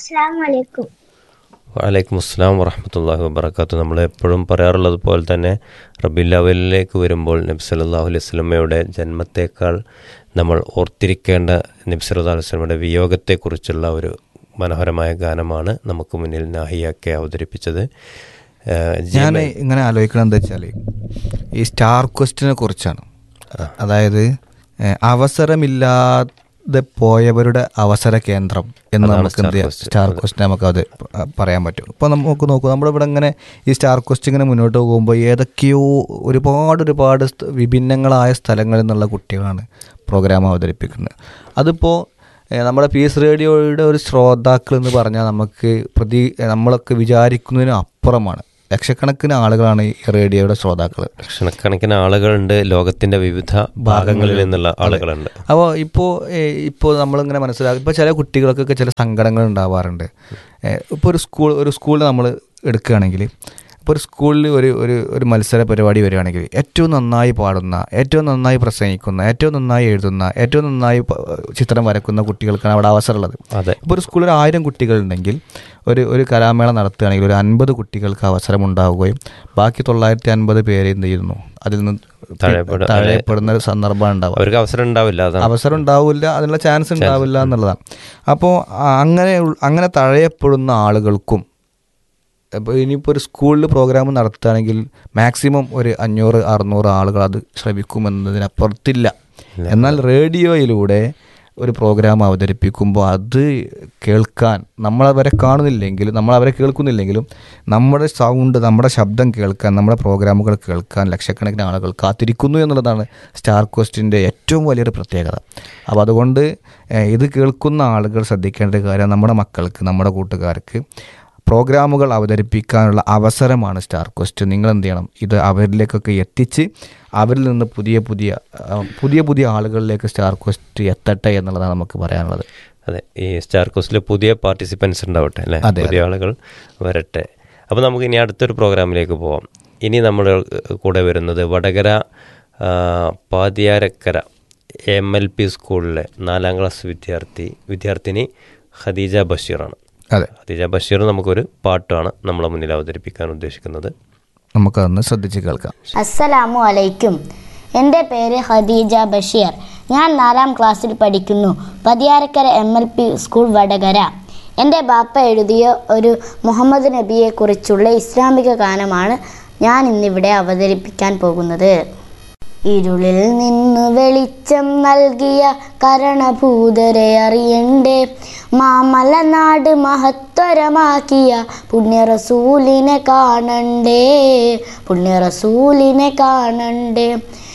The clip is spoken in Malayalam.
അസ്സാം വലൈക്കും വലൈക്കും അസ്സാം വറഹമത്തല്ലാഹി വബർക്കാത്തു നമ്മൾ എപ്പോഴും പറയാറുള്ളത് പോലെ തന്നെ റബില്ലവലിലേക്ക് വരുമ്പോൾ നബി സല്ലല്ലാഹു അലൈഹി വസല്ലമയുടെ ജന്മത്തേക്കാൾ നമ്മൾ ഓർത്തിരിക്കേണ്ട നബി സല്ലല്ലാഹു അലൈഹി വസല്ലമയുടെ വിയോഗത്തെക്കുറിച്ചുള്ള ഒരു മനോഹരമായ ഗാനമാണ് നമുക്ക് മുന്നിൽ നാഹിയാക്കെ അവതരിപ്പിച്ചത് ഏഹ് ഞാൻ ജീമ- ഇങ്ങനെ ആലോചിക്കണം എന്താ വെച്ചാൽ ഈ സ്റ്റാർ ക്വസ്റ്റിനെ കുറിച്ചാണ് അതായത് ഏഹ്, അവസരമില്ലാതെ പോയവരുടെ അവസര കേന്ദ്രം എന്ന് അതാണ് നമുക്ക് എന്ത് സ്റ്റാർ ചെയ്യാം ക്വസ്റ്റ്. സ്റ്റാർ ക്വസ്റ്റ് നമുക്ക് അത് പ- പറയാൻ പറ്റും ഇപ്പോൾ നമുക്ക് നോക്കൂ നമ്മുടെ ഇവിടെ ഇങ്ങനെ ഈ സ്റ്റാർ ക്വസ്റ്റ് ഇങ്ങനെ മുന്നോട്ട് പോകുമ്പോൾ ഏതൊക്കെയോ ഒരുപാട് ഒരുപാട് സ്ഥ- വിഭിന്നങ്ങളായ സ്ഥലങ്ങളിൽ നിന്നുള്ള കുട്ടികളാണ് പ്രോഗ്രാം അവതരിപ്പിക്കുന്നത് അതിപ്പോൾ ഏഹ്, നമ്മുടെ പീസ് റേഡിയോയുടെ ഒരു ശ്രോതാക്കൾ എന്ന് പറഞ്ഞാൽ നമുക്ക് പ്രതി നമ്മളൊക്കെ വിചാരിക്കുന്നതിനും അപ്പുറമാണ് ലക്ഷക്കണക്കിന് ആളുകളാണ് ഈ റേഡിയോയുടെ ശ്രോതാക്കൾ ലക്ഷക്കണക്കിന് ആളുകളുണ്ട് ലോകത്തിന്റെ വിവിധ ഭാഗങ്ങളിൽ നിന്നുള്ള ആളുകളുണ്ട് അപ്പോൾ ഇപ്പോൾ ഇപ്പോൾ നമ്മളിങ്ങനെ മനസ്സിലാക്കും ഇപ്പോൾ ചില കുട്ടികൾക്കൊക്കെ ചില സങ്കടങ്ങൾ ഉണ്ടാവാറുണ്ട് ഇപ്പോൾ ഒരു സ്കൂൾ ഒരു സ്കൂളിൽ നമ്മൾ എടുക്കുകയാണെങ്കിൽ ഇപ്പോൾ ഒരു സ്കൂളിൽ ഒരു ഒരു ഒരു മത്സര പരിപാടി വരികയാണെങ്കിൽ ഏറ്റവും നന്നായി പാടുന്ന ഏറ്റവും നന്നായി പ്രസംഗിക്കുന്ന ഏറ്റവും നന്നായി എഴുതുന്ന ഏറ്റവും നന്നായി പ- ചിത്രം വരക്കുന്ന കുട്ടികൾക്കാണ് അവിടെ അവസരമുള്ളത് അതെ ഇപ്പോൾ ഒരു സ്കൂളിൽ ഒരു ആയിരം കുട്ടികളുണ്ടെങ്കിൽ ഒരു ഒരു കലാമേള നടത്തുകയാണെങ്കിൽ ഒരു അൻപത് കുട്ടികൾക്ക് അവസരം ഉണ്ടാവുകയും ബാക്കി തൊള്ളായിരത്തി അൻപത് പേര് എന്ത് ചെയ്യുന്നു അതിൽ നിന്ന് തഴയപ്പെടും. തഴയപ്പെടുന്ന ഒരു സന്ദർഭം ഉണ്ടാവും അവർക്ക് അവസരം ഉണ്ടാവില്ല അതാണ് അവസരം ഉണ്ടാവില്ല അതിനുള്ള ചാൻസ് ഉണ്ടാവില്ല എന്നുള്ളതാണ് അപ്പോൾ അങ്ങനെ ഉൾ- അങ്ങനെ തഴയപ്പെടുന്ന ആളുകൾക്കും ഇപ്പോൾ ഇനിയിപ്പോൾ ഒരു സ്കൂളിൽ പ്രോഗ്രാം നടത്തുകയാണെങ്കിൽ മാക്സിമം ഒരു അഞ്ഞൂറ് അറുന്നൂറ് ആളുകൾ അത് ശ്രമിക്കുമെന്നതിനപ്പുറത്തില്ല എന്നാൽ റേഡിയോയിലൂടെ ഒരു പ്രോഗ്രാം അവതരിപ്പിക്കുമ്പോൾ അത് കേൾക്കാൻ നമ്മളവരെ കാണുന്നില്ലെങ്കിലും നമ്മളവരെ കേൾക്കുന്നില്ലെങ്കിലും നമ്മുടെ സൗണ്ട് നമ്മുടെ ശബ്ദം കേൾക്കാൻ നമ്മുടെ പ്രോഗ്രാമുകൾ കേൾക്കാൻ ലക്ഷക്കണക്കിന് ആളുകൾ കാത്തിരിക്കുന്നു എന്നുള്ളതാണ് സ്റ്റാർ ക്വസ്റ്റിൻ്റെ ഏറ്റവും വലിയൊരു പ്രത്യേകത അപ്പോൾ അതുകൊണ്ട് ഏഹ്, ഇത് കേൾക്കുന്ന ആളുകൾ ശ്രദ്ധിക്കേണ്ട ഒരു കാര്യം നമ്മുടെ മക്കൾക്ക് നമ്മുടെ കൂട്ടുകാർക്ക് പ്രോഗ്രാമുകൾ അവതരിപ്പിക്കാനുള്ള അവസരമാണ് സ്റ്റാർ ക്വസ്റ്റ് നിങ്ങൾ എന്ത് ചെയ്യണം ഇത് അവരിലേക്കൊക്കെ എത്തിച്ച് അവരിൽ നിന്ന് പുതിയ പുതിയ ആ, പുതിയ പുതിയ ആളുകളിലേക്ക് സ്റ്റാർ ക്വസ്റ്റ് എത്തട്ടെ എന്നുള്ളതാണ് നമുക്ക് പറയാനുള്ളത് അതെ ഈ സ്റ്റാർ കോസ്റ്റിൽ പുതിയ പാർട്ടിസിപ്പൻസ് ഉണ്ടാവട്ടെ അല്ലേ അതെ, പുതിയ ആളുകൾ വരട്ടെ അപ്പോൾ നമുക്ക് ഇനി അടുത്തൊരു പ്രോഗ്രാമിലേക്ക് പോവാം ഇനി നമ്മൾ കൂടെ വരുന്നത് വടകര ആ, പാതിയാരക്കര എം എൽ പി സ്കൂളിലെ നാലാം ക്ലാസ് വിദ്യാർത്ഥി വിദ്യാർത്ഥിനി ഖദീജ ബഷീറാണ് അതെ ഖദീജ ബഷീർ നമുക്കൊരു പാട്ടാണ് നമ്മളെ മുന്നിൽ അവതരിപ്പിക്കാൻ ഉദ്ദേശിക്കുന്നത് നമുക്കതൊന്ന് ശ്രദ്ധിച്ച് കേൾക്കാം അസ്സലാമു അലൈക്കും എൻ്റെ പേര് ഖദീജ ബഷീർ ഞാൻ നാലാം ക്ലാസ്സിൽ പഠിക്കുന്നു Pathiyarakkara M L P school Vadakara എൻ്റെ ബാപ്പ എഴുതിയ ഒരു മുഹമ്മദ് നബിയെക്കുറിച്ചുള്ള ഇസ്ലാമിക ഗാനമാണ് ഞാൻ ഇന്നിവിടെ അവതരിപ്പിക്കാൻ പോകുന്നത് ഇരുളിൽ നിന്ന് വെളിച്ചം നൽകിയ കരണഭൂതരെ അറിയണ്ടേ മാമലനാട് മഹത്വരമാക്കിയ പുണ്യറസൂലിനെ കാണണ്ടേ പുണ്യറസൂലിനെ കാണണ്ടേ